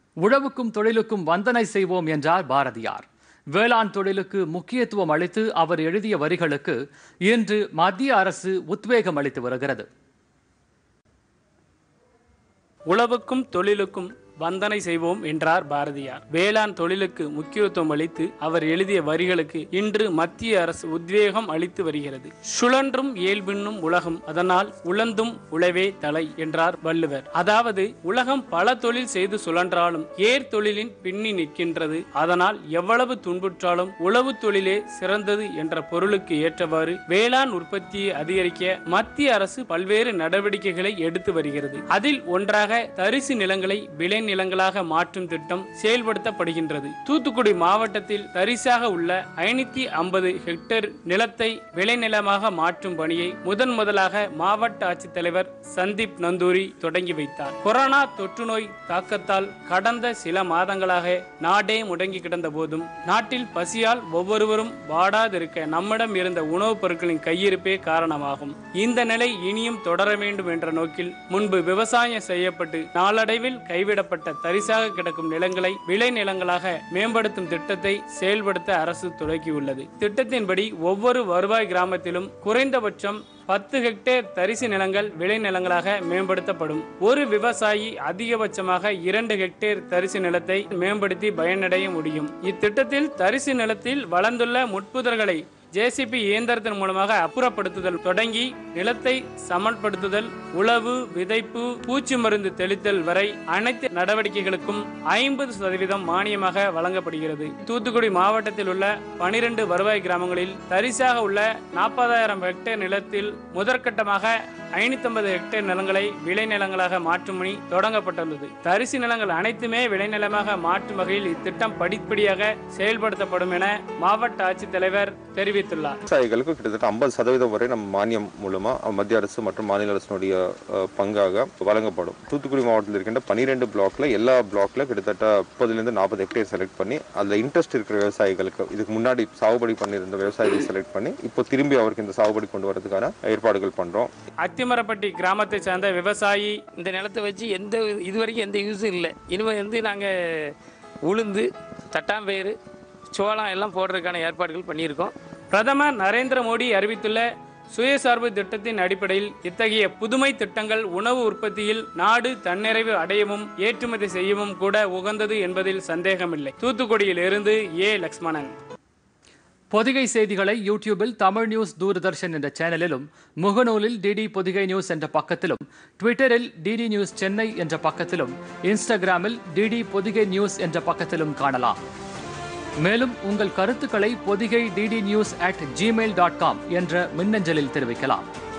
உழவுக்கும் தொழிலுக்கும் வந்தனை செய்வோம் என்றார் பாரதியார் வேளாண் தொழிலுக்கு முக்கியத்துவம் அளித்து அவர் எழுதிய வரிகளுக்கு இன்று மத்திய அரசு உத்வேகம் அளித்து வருகிறது உழவுக்கும் தொழிலுக்கும் வந்தனை செய்வோம் என்றார் பாரதியார் வேளாண் தொழிலுக்கு முக்கியத்துவம் அளித்து அவர் எழுதிய வரிகளுக்கு இன்று மத்திய அரசு உத்வேகம் அளித்து வருகிறது சுழன்றும் இயல்பின்னும் உலகம் அதனால் உழந்தும் உழவே தலை என்றார் வள்ளுவர் அதாவது உலகம் பல தொழில் செய்து சுழன்றாலும் ஏர் தொழிலின் பின்னி நிற்கின்றது அதனால் எவ்வளவு துன்புற்றாலும் உழவு தொழிலே சிறந்தது என்ற பொருளுக்கு ஏற்றவாறு வேளாண் உற்பத்தியை அதிகரிக்க மத்திய அரசு பல்வேறு நடவடிக்கைகளை எடுத்து வருகிறது அதில் ஒன்றாக தரிசு நிலங்களை விளை நிலங்களாக மாற்றும் திட்டம் செயல்படுத்தப்படுகின்றது தூத்துக்குடி மாவட்டத்தில் தரிசாக உள்ள ஐநூத்தி ஐம்பது ஹெக்டேர் நிலத்தை விளைநிலமாக மாற்றும் பணியை முதன் முதலாக மாவட்ட ஆட்சித்தலைவர் சந்தீப் நந்தூரி தொடங்கி வைத்தார் கொரோனா தொற்று நோய் தாக்கத்தால் கடந்த சில மாதங்களாக நாடே முடங்கி கிடந்த போதும் நாட்டில் பசியால் ஒவ்வொருவரும் வாடாதிருக்க நம்மிடம் இருந்த உணவுப் பொருட்களின் கையிருப்பே காரணமாகும் இந்த நிலை இனியும் தொடர வேண்டும் என்ற நோக்கில் முன்பு விவசாயம் செய்யப்பட்டு நாளடைவில் கைவிடப்பட்ட தரிசாக கிடக்கும் நிலங்களை விளை நிலங்களாக மேம்படுத்தும் திட்டத்தை செயல்படுத்த அரசு தொடங்கியுள்ளது திட்டத்தின்படி ஒவ்வொரு வருவாய் கிராமத்திலும் குறைந்தபட்சம் பத்து ஹெக்டேர் தரிசு நிலங்கள் விளை நிலங்களாக மேம்படுத்தப்படும் ஒரு விவசாயி அதிகபட்சமாக இரண்டு ஹெக்டேர் தரிசு நிலத்தை மேம்படுத்தி பயனடைய முடியும் இத்திட்டத்தில் தரிசு நிலத்தில் வளர்ந்துள்ள முட்புதர்களை ஜேசிபி இயந்திரத்தின் மூலமாக அப்புறப்படுத்துதல் தொடங்கி நிலத்தை சமன்படுத்துதல் உழவு விதைப்பு பூச்சி மருந்து தெளித்தல் வரை அனைத்து நடவடிக்கைகளுக்கும் ஐம்பது சதவீதம் மானியமாக வழங்கப்படுகிறது தூத்துக்குடி மாவட்டத்தில் உள்ள பனிரெண்டு வருவாய் கிராமங்களில் தரிசாக உள்ள நாற்பதாயிரம் ஹெக்டேர் நிலத்தில் முதற்கட்டமாக ஐநூத்தி ஹெக்டேர் நிலங்களை விளைநிலங்களாக மாற்றும் பணி தொடங்கப்பட்டுள்ளது தரிசு நிலங்கள் அனைத்துமே விளைநிலமாக மாற்றும் வகையில் இத்திட்டம் படிப்படியாக செயல்படுத்தப்படும் என மாவட்ட ஆட்சித்தலைவர் தெரிவித்துள்ளார் விவசாயிகளுக்கு கிட்டத்தட்ட ஐம்பது சதவீதம் வரை நம்ம மானியம் மூலமா மத்திய அரசு மற்றும் மாநில அரசினுடைய அஹ், பங்காக வழங்கப்படும் தூத்துக்குடி மாவட்டத்தில் இருக்கின்ற பனிரெண்டு பிளாக்ல எல்லா பிளாக்ல கிட்டத்தட்ட முப்பதுலேருந்து நாற்பது ஹெக்டேர் செலக்ட் பண்ணி அதுல இன்ட்ரெஸ்ட் இருக்கிற விவசாயிகளுக்கு இதுக்கு முன்னாடி சாகுபடி பண்ணியிருந்த விவசாயிகளை செலக்ட் பண்ணி இப்போ திரும்பி அவருக்கு இந்த சாகுபடி கொண்டு வரதுக்கான ஏற்பாடுகள் பண்றோம் அத்திமரப்பட்டி கிராமத்தை சேர்ந்த விவசாயி இந்த நிலத்தை வச்சு எந்த இது வரைக்கும் எந்த யூஸும் இல்லை இனிமேல் வந்து நாங்கள் உளுந்து தட்டாம்பயிறு சோளம் எல்லாம் போடுறதுக்கான ஏற்பாடுகள் பண்ணியிருக்கோம் பிரதமர் நரேந்திர மோடி அறிவித்துள்ள சுயசார்பு திட்டத்தின் அடிப்படையில் இத்தகைய புதுமை திட்டங்கள் உணவு உற்பத்தியில் நாடு தன்னிறைவு அடையவும் ஏற்றுமதி செய்யவும் கூட உகந்தது என்பதில் சந்தேகமில்லை தூத்துக்குடியில் இருந்து ஏ லக்ஷ்மணன் பொதிகை செய்திகளை யூடியூபில் தமிழ் நியூஸ் தூர்தர்ஷன் என்ற சேனலிலும் முகநூலில் டிடி பொதிகை நியூஸ் என்ற பக்கத்திலும் ட்விட்டரில் டிடி நியூஸ் சென்னை என்ற பக்கத்திலும் இன்ஸ்டாகிராமில் டிடி பொதிகை நியூஸ் என்ற பக்கத்திலும் காணலாம் மேலும் உங்கள் கருத்துக்களை Podhigai DD news at Gmail dot com என்ற மின்னஞ்சலில் தெரிவிக்கலாம்